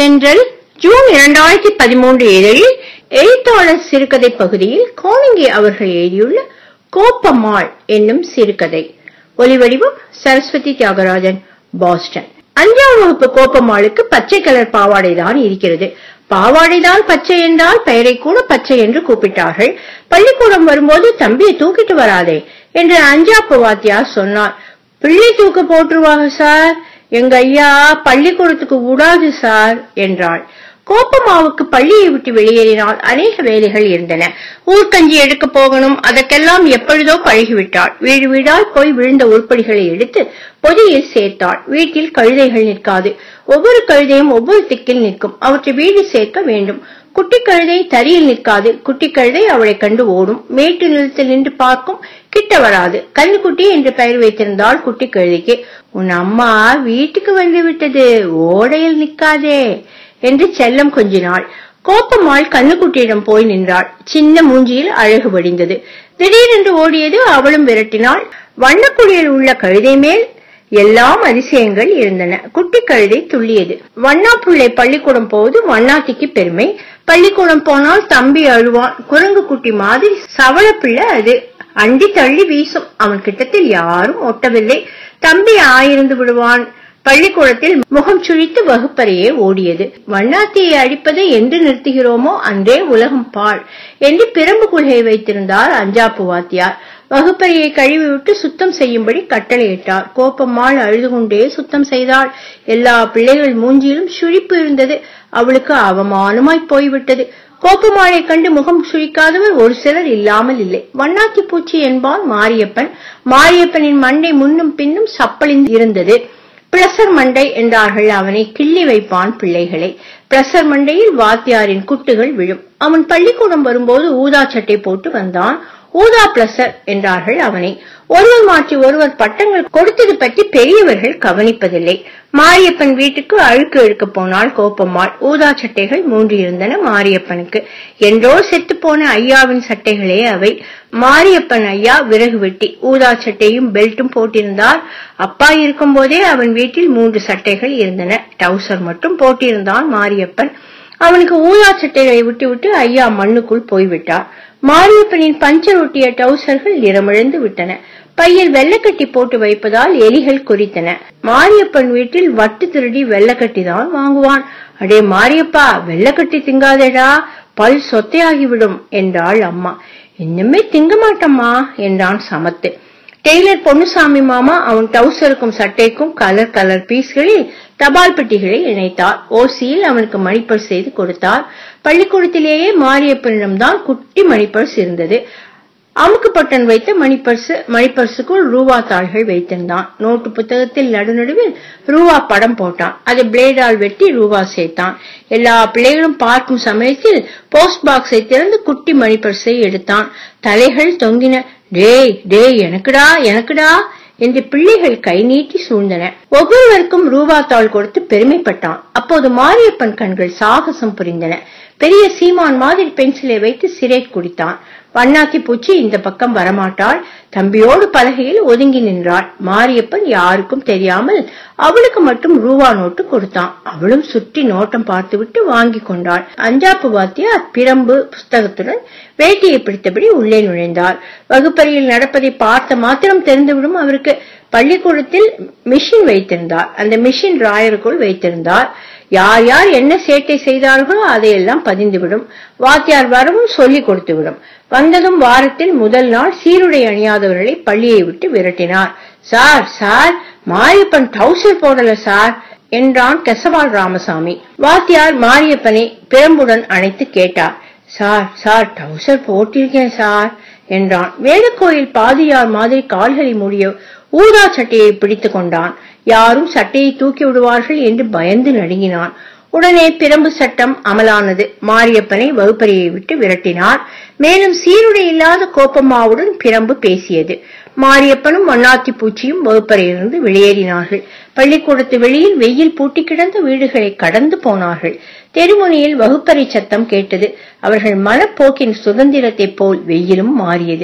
தென்றல் ஜூன் இரண்டாயிரத்தி பதிமூன்று இதழில் எழுத்தாளர் சிறுகதை பகுதியில் கோணங்கி அவர்கள் எழுதியுள்ள கோப்பம்மாள் என்னும் சிறுகதை ஒலிவடிவம் சரஸ்வதி தியாகராஜன் பாஸ்டன் அஞ்சாம் வகுப்பு கோப்பம்மாளுக்கு பச்சை கலர் பாவாடை தான் இருக்கிறது பாவாடைதான் பச்சை என்றால் பெயரை கூட பச்சை என்று கூப்பிட்டார்கள் பள்ளிக்கூடம் வரும்போது தம்பியை தூக்கிட்டு வராதே என்று அஞ்சாப்பு வாத்தியார் சொன்னார் பிள்ளை தூக்க போட்டுருவாங்க சார் எங்க ஐயா பள்ளிக்கூடத்துக்கு விடாது சார் என்றாள் கோப்பமாவுக்கு பள்ளியை விட்டு வெளியேறினால் அநேக வேலைகள் இருந்தன ஊர்க்கஞ்சி எடுக்க போகணும் அதற்கெல்லாம் எப்பொழுதோ பழகிவிட்டாள் வீடு வீடாய் போய் விழுந்த உருப்படிகளை எடுத்து பொதியில் சேர்த்தாள் வீட்டில் கழுதைகள் நிற்காது ஒவ்வொரு கழுதையும் ஒவ்வொரு திக்கில் நிற்கும் அவற்றை வீடு சேர்க்க வேண்டும் குட்டி கழுதை தரியில் நிற்காது குட்டி கழுதை அவளை கண்டு ஓடும் மேட்டு நிலத்தில் நின்று பார்க்கும் கிட்ட வராது கல்லுக்குட்டி என்று பெயர் வைத்திருந்தால் குட்டி கழுதைக்கு உன் அம்மா வீட்டுக்கு வந்து விட்டது ஓடையில் நிற்காதே என்று செல்லம் கொஞ்சினாள் கோப்பம்மாள் கண்ணுக்குட்டியிடம் போய் நின்றாள் சின்ன மூஞ்சியில் அழகு வடிந்தது திடீரென்று ஓடியது அவளும் விரட்டினாள் வண்ணக்குடியில் உள்ள கழுதை மேல் எல்லாம் அதிசயங்கள் இருந்தன குட்டி கழுதை துள்ளியது வண்ணாப்புள்ளை பள்ளிக்கூடம் போவது வண்ணாத்திக்கு பெருமை பள்ளிக்கூடம் போனால் தம்பி அழுவான் குரங்கு குட்டி மாதிரி சவள பிள்ளை அது அண்டி தள்ளி வீசும் அவன் கிட்டத்தில் யாரும் ஒட்டவில்லை தம்பி ஆயிருந்து விடுவான் பள்ளிக்கூடத்தில் முகம் சுழித்து வகுப்பறையே ஓடியது வண்ணாத்தியை அடிப்பதை என்று நிறுத்துகிறோமோ அன்றே உலகம் பாழ் என்று பிரம்பு குல்கை வைத்திருந்தார் அஞ்சாப்பு வாத்தியார் வகுப்பறையை கழுவிவிட்டு சுத்தம் செய்யும்படி கட்டளையிட்டார் கோப்பம்மாள் அழுது கொண்டே சுத்தம் செய்தாள் எல்லா பிள்ளைகள் மூஞ்சியிலும் சுழிப்பு இருந்தது அவளுக்கு அவமானமாய் போய்விட்டது கோப்பமாளை கண்டு முகம் சுழிக்காதவர் ஒரு சிலர் இல்லாமல் இல்லை வண்ணாத்தி பூச்சி என்பான் மாரியப்பன் மாரியப்பனின் மண்டை முன்னும் பின்னும் சப்பளிந்து இருந்தது பிளசர் மண்டை என்றார்கள் அவனை கிள்ளி வைப்பான் பிள்ளைகளை பிளசர் மண்டையில் வாத்தியாரின் குட்டுகள் விழும் அவன் பள்ளிக்கூடம் வரும்போது ஊதா சட்டை போட்டு வந்தான் ஊதா பிளசர் என்றார்கள் அவனை ஒருவர் மாற்றி ஒருவர் பட்டங்கள் கொடுத்தது பற்றி பெரியவர்கள் கவனிப்பதில்லை மாரியப்பன் வீட்டுக்கு அழுக்கு எடுக்க போனால் கோப்பம்மாள் ஊதா சட்டைகள் மூன்று இருந்தன மாரியப்பனுக்கு என்றோ செத்து போன ஐயாவின் சட்டைகளே அவை மாரியப்பன் ஐயா விறகு வெட்டி ஊதா சட்டையும் பெல்ட்டும் போட்டிருந்தார் அப்பா இருக்கும் போதே அவன் வீட்டில் மூன்று சட்டைகள் இருந்தன டவுசர் மட்டும் போட்டிருந்தான் மாரியப்பன் அவனுக்கு ஊதா சட்டைகளை விட்டு விட்டு ஐயா மண்ணுக்குள் போய்விட்டார் மாரியப்பனின் பஞ்சர் ஒட்டிய டவுசர்கள் நிறமிழந்து விட்டன பையில் வெள்ளக்கட்டி போட்டு வைப்பதால் எலிகள் குறித்தன மாரியப்பன் வீட்டில் வட்டு திருடி வெள்ளக்கட்டி தான் வாங்குவான் அடே மாரியப்பா வெள்ளக்கட்டி திங்காதேடா பல் சொத்தையாகிவிடும் என்றாள் அம்மா இன்னுமே திங்க மாட்டம்மா என்றான் சமத்து டெய்லர் பொன்னுசாமி மாமா அவன் டவுசருக்கும் சட்டைக்கும் கலர் கலர் பீஸ்களில் தபால் பெட்டிகளை இணைத்தார் ஓசியில் அவனுக்கு மணிப்பர்ஸ் செய்து கொடுத்தார் பள்ளிக்கூடத்திலேயே மாரியப்பனிடம்தான் குட்டி மணிப்பர்ஸ் இருந்தது அமுக்கு பட்டன் வைத்த மணிப்பர்ஸ் மணிப்பர்ஸுக்குள் ரூவா தாள்கள் வைத்திருந்தான் நோட்டு புத்தகத்தில் நடுநடுவில் ரூவா படம் போட்டான் அதை பிளேடால் வெட்டி ரூவா சேர்த்தான் எல்லா பிள்ளைகளும் பார்க்கும் சமயத்தில் போஸ்ட் பாக்ஸை திறந்து குட்டி மணிப்பர்ஸை எடுத்தான் தலைகள் தொங்கின டேய் டேய் எனக்குடா எனக்குடா என்று பிள்ளைகள் கை நீட்டி சூழ்ந்தன ஒவ்வொருவருக்கும் ரூபா தாள் கொடுத்து பெருமைப்பட்டான் அப்போது மாரியப்பன் கண்கள் சாகசம் புரிந்தன பெரிய சீமான் மாதிரி பென்சிலை வைத்து சிரேட் குடித்தான் வண்ணாத்தி பூச்சி இந்த பக்கம் வரமாட்டாள் தம்பியோடு பலகையில் ஒதுங்கி நின்றாள் மாரியப்பன் யாருக்கும் தெரியாமல் அவளுக்கு மட்டும் ரூபா நோட்டு கொடுத்தான் அவளும் சுற்றி நோட்டம் பார்த்துவிட்டு வாங்கி கொண்டாள் அஞ்சாப்பு வாத்தியார் பிரம்பு புஸ்தகத்துடன் வேட்டியை பிடித்தபடி உள்ளே நுழைந்தார் வகுப்பறையில் நடப்பதை பார்த்த மாத்திரம் தெரிந்துவிடும் அவருக்கு பள்ளிக்கூடத்தில் மிஷின் வைத்திருந்தார் அந்த மிஷின் ராயருக்குள் வைத்திருந்தார் யார் யார் என்ன சேட்டை செய்தார்களோ அதையெல்லாம் பதிந்துவிடும் வாத்தியார் வரவும் சொல்லிக் கொடுத்துவிடும் வந்ததும் வாரத்தில் முதல் நாள் சீருடை அணியாதவர்களை பள்ளியை விட்டு விரட்டினார் சார் சார் மாரியப்பன் டவுசர் போடல சார் என்றான் கெசவால் ராமசாமி வாத்தியார் மாரியப்பனை பிரம்புடன் அணைத்து கேட்டார் சார் சார் டவுசர் போட்டிருக்கேன் சார் என்றான் வேலுக்கோயில் பாதியார் மாதிரி கால்களை மூடிய ஊதா சட்டையை பிடித்துக் கொண்டான் யாரும் சட்டையை தூக்கி விடுவார்கள் என்று பயந்து நடுங்கினான் உடனே பிரம்பு சட்டம் அமலானது மாரியப்பனை வகுப்பறையை விட்டு விரட்டினார் மேலும் சீருடை இல்லாத கோப்பம்மாவுடன் பிரம்பு பேசியது மாரியப்பனும் வண்ணாத்தி பூச்சியும் வகுப்பறையிலிருந்து வெளியேறினார்கள் பள்ளிக்கூடத்து வெளியில் வெயில் பூட்டி கிடந்த வீடுகளை கடந்து போனார்கள் தெருமுனையில் வகுப்பறை சத்தம் கேட்டது அவர்கள் மனப்போக்கின் சுதந்திரத்தைப் போல் வெயிலும் மாறியது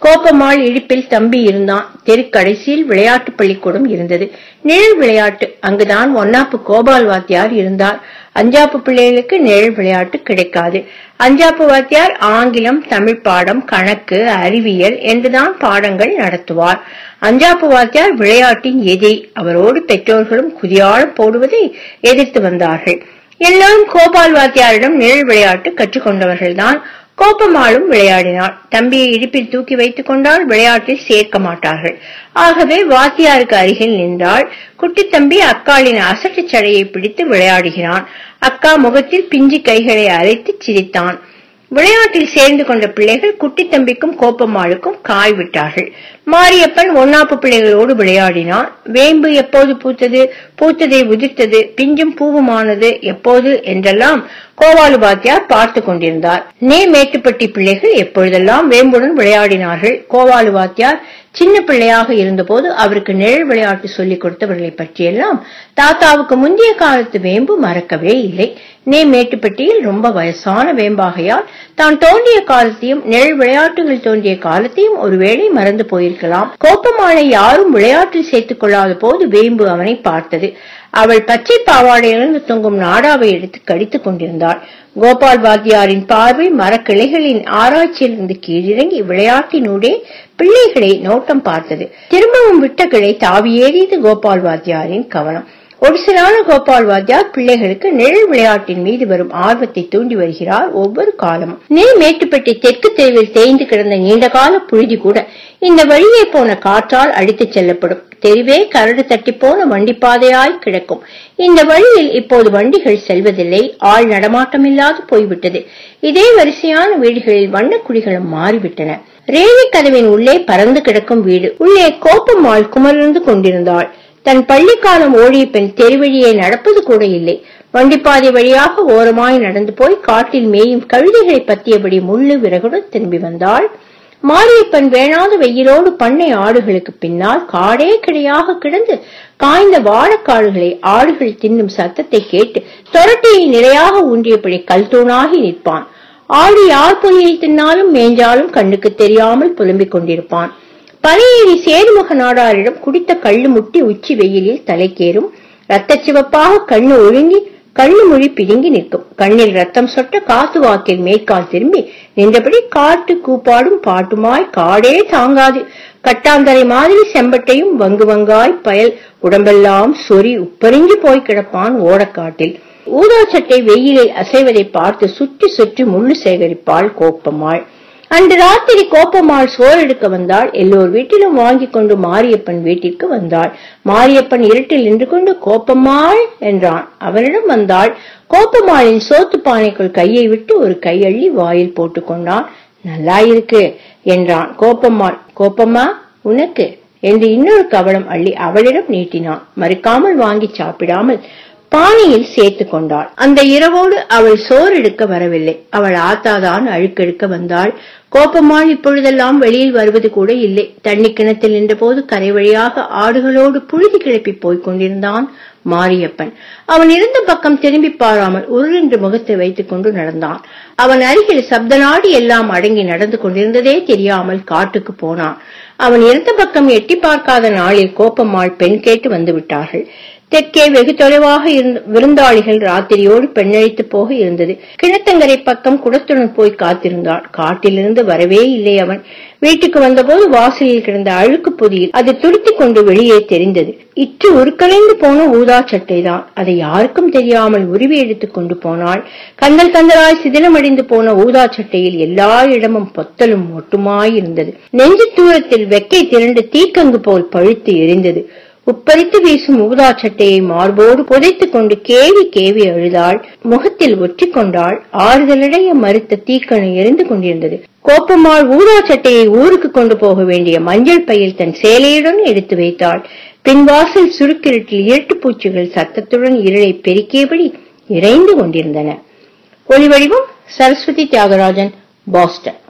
கோப்பம்மாள் இடுப்பில் தம்பி இருந்தான் தெருக்கடைசியில் விளையாட்டு பள்ளிக்கூடம் இருந்தது நிழல் விளையாட்டு அங்குதான் ஒன்னாப்பு கோபால் வாத்தியார் இருந்தார் அஞ்சாப்பு பிள்ளைகளுக்கு நிழல் விளையாட்டு கிடைக்காது அஞ்சாப்பு வாத்தியார் ஆங்கிலம் தமிழ் பாடம் கணக்கு அறிவியல் என்றுதான் பாடங்கள் நடத்துவார் அஞ்சாப்பு வாத்தியார் விளையாட்டின் எதிரி அவரோடு பெற்றோர்களும் குதியாளம் போடுவதை எதிர்த்து வந்தார்கள் எல்லோரும் கோபால் வாத்தியாரிடம் நிழல் விளையாட்டு கற்றுக்கொண்டவர்கள்தான் கோப்பமாளும் விளையாடினாள் தம்பியை இடுப்பில் தூக்கி வைத்துக் கொண்டால் விளையாட்டில் சேர்க்க மாட்டார்கள் ஆகவே வாத்தியாருக்கு அருகில் நின்றாள் குட்டி தம்பி அக்காளின் அசட்டு சடையை பிடித்து விளையாடுகிறான் அக்கா முகத்தில் பிஞ்சு கைகளை அரைத்து சிரித்தான் விளையாட்டில் சேர்ந்து கொண்ட பிள்ளைகள் குட்டி தம்பிக்கும் கோப்பம்மாளுக்கும் காய் விட்டார்கள் மாரியப்பன் ஒன்னாப்பு பிள்ளைகளோடு விளையாடினான் வேம்பு எப்போது பூத்தது பூத்ததை உதிர்த்தது பிஞ்சும் பூவுமானது எப்போது என்றெல்லாம் கோவாலு பாத்தியார் பார்த்து கொண்டிருந்தார் நே மேட்டுப்பட்டி பிள்ளைகள் எப்பொழுதெல்லாம் வேம்புடன் விளையாடினார்கள் கோவாலு வாத்தியார் சின்ன பிள்ளையாக இருந்தபோது அவருக்கு நிழல் விளையாட்டு சொல்லிக் கொடுத்தவர்களை பற்றியெல்லாம் தாத்தாவுக்கு முந்தைய காலத்து வேம்பு மறக்கவே இல்லை நே மேட்டுப்பட்டியில் ரொம்ப வயசான வேம்பாகையால் தான் தோன்றிய காலத்தையும் நிழல் விளையாட்டுகள் தோன்றிய காலத்தையும் ஒருவேளை மறந்து போயிருக்கலாம் கோப்பமானை யாரும் விளையாட்டில் சேர்த்துக் கொள்ளாத போது வேம்பு அவனை பார்த்தது அவள் பச்சை பாவாடையிலிருந்து தொங்கும் நாடாவை எடுத்து கடித்துக் கொண்டிருந்தாள் கோபால் வாத்தியாரின் பார்வை மரக்கிளைகளின் ஆராய்ச்சியிலிருந்து கீழிறங்கி விளையாட்டினூடே பிள்ளைகளை நோட்டம் பார்த்தது திரும்பவும் விட்ட கிளை தாவியேறியது கோபால் வாத்தியாரின் கவனம் ஒடிசலான கோபால் வாத்தியார் பிள்ளைகளுக்கு நிழல் விளையாட்டின் மீது வரும் ஆர்வத்தை தூண்டி வருகிறார் ஒவ்வொரு காலமும் நெல் மேட்டுப்பட்டி தெற்கு தெருவில் தேய்ந்து கிடந்த நீண்டகால புழுதி கூட இந்த வழியே போன காற்றால் அடித்துச் செல்லப்படும் தெருவே கரடு தட்டி போன வண்டிப்பாதையாய் கிடக்கும் இந்த வழியில் இப்போது வண்டிகள் செல்வதில்லை ஆள் நடமாட்டமில்லாது போய்விட்டது இதே வரிசையான வீடுகளில் வண்ணக்குடிகளும் மாறிவிட்டன ரேணி கதவின் உள்ளே பறந்து கிடக்கும் வீடு உள்ளே கோப்பம்மாள் குமர்ந்து கொண்டிருந்தாள் தன் பள்ளிக்காலம் ஓடிய பெண் தெருவழியே நடப்பது கூட இல்லை வண்டிப்பாதை வழியாக ஓரமாய் நடந்து போய் காட்டில் மேயும் கழுதைகளை பத்தியபடி முள்ளு விறகுடன் திரும்பி வந்தாள் மாரியப்பன் வேணாத வெயிலோடு பண்ணை ஆடுகளுக்கு பின்னால் காடே கிடையாக கிடந்து காய்ந்த வாழைக்காடுகளை ஆடுகள் தின்னும் சத்தத்தை கேட்டு தொரட்டியை நிலையாக ஊன்றியபடி கல் தூணாகி நிற்பான் ஆடு யார் பொய்யை தின்னாலும் மேஞ்சாலும் கண்ணுக்கு தெரியாமல் புலம்பிக் கொண்டிருப்பான் பனையேறி சேருமுக நாடாரிடம் குடித்த கள்ளு முட்டி உச்சி வெயிலில் தலைக்கேறும் ரத்தச் சிவப்பாக கண்ணு ஒழுங்கி கண்ணு மொழி பிதுங்கி நிற்கும் கண்ணில் ரத்தம் சொட்ட காத்து வாக்கில் மேற்கால் திரும்பி நின்றபடி காட்டு கூப்பாடும் பாட்டுமாய் காடே தாங்காது கட்டாந்தரை மாதிரி செம்பட்டையும் வங்கு வங்காய் பயல் உடம்பெல்லாம் சொறி உப்பறிஞ்சு போய் கிடப்பான் ஓடக்காட்டில் ஊதா சட்டை வெயிலில் அசைவதை பார்த்து சுற்றி சுற்றி முள்ளு சேகரிப்பாள் கோப்பம்மாள் அன்று ராத்திரி கோப்பம்மாள் சோறு எடுக்க வந்தாள் எல்லோர் வீட்டிலும் வாங்கி கொண்டு மாரியப்பன் வீட்டிற்கு வந்தாள் மாரியப்பன் இருட்டில் நின்று கொண்டு கோப்பம்மாள் என்றான் அவனிடம் வந்தாள் கோப்பம்மாளின் சோத்து பானைக்குள் கையை விட்டு ஒரு கையள்ளி வாயில் போட்டுக் கொண்டான் நல்லா இருக்கு என்றான் கோப்பம்மாள் கோப்பம்மா உனக்கு என்று இன்னொரு கவளம் அள்ளி அவளிடம் நீட்டினான் மறுக்காமல் வாங்கி சாப்பிடாமல் பானையில் சேர்த்து கொண்டாள் அந்த இரவோடு அவள் சோறு எடுக்க வரவில்லை அவள் ஆத்தாதான் அழுக்கெடுக்க வந்தாள் கோப்பம்மாள் இப்பொழுதெல்லாம் வெளியில் வருவது கூட இல்லை தண்ணி கிணத்தில் நின்றபோது கரை வழியாக ஆடுகளோடு புழுதி கிளப்பி போய்க் கொண்டிருந்தான் மாரியப்பன் அவன் இருந்த பக்கம் திரும்பி பாராமல் உருளென்று முகத்தை வைத்துக் கொண்டு நடந்தான் அவன் அருகில் சப்தநாடி எல்லாம் அடங்கி நடந்து கொண்டிருந்ததே தெரியாமல் காட்டுக்கு போனான் அவன் இருந்த பக்கம் எட்டி பார்க்காத நாளில் கோப்பம்மாள் பெண் கேட்டு வந்து விட்டார்கள் தெற்கே வெகு தொலைவாக இருந்த விருந்தாளிகள் ராத்திரியோடு பெண்ணழைத்து போக இருந்தது கிணத்தங்கரை பக்கம் குடத்துடன் போய் காத்திருந்தான் காட்டிலிருந்து வரவே இல்லை அவன் வீட்டுக்கு வந்தபோது வாசலில் கிடந்த அழுக்கு பொதியில் அது துடித்துக் கொண்டு வெளியே தெரிந்தது இற்று உருக்கலைந்து போன ஊதா சட்டைதான் அதை யாருக்கும் தெரியாமல் உருவி எடுத்துக் கொண்டு போனாள் கந்தல் கந்தலாய் சிதிலமடைந்து போன ஊதா சட்டையில் எல்லா இடமும் பொத்தலும் ஒட்டுமாய் இருந்தது நெஞ்சு தூரத்தில் வெக்கை திரண்டு தீக்கங்கு போல் பழுத்து எரிந்தது உப்பரித்து வீசும் ஊதா சட்டையை மார்போடு புதைத்துக் கொண்டு கேவி கேவி அழுதாள் முகத்தில் ஒற்றி கொண்டாள் ஆறுதலடைய மறுத்த தீக்கணு எரிந்து கொண்டிருந்தது கோப்பம்மாள் ஊதா சட்டையை ஊருக்கு கொண்டு போக வேண்டிய மஞ்சள் பையில் தன் சேலையுடன் எடுத்து வைத்தாள் பின்வாசல் சுருக்கிருட்டில் இருட்டு பூச்சிகள் சத்தத்துடன் இருளை பெருக்கியபடி இறைந்து கொண்டிருந்தன ஒளிவடிவம் சரஸ்வதி தியாகராஜன் பாஸ்டன்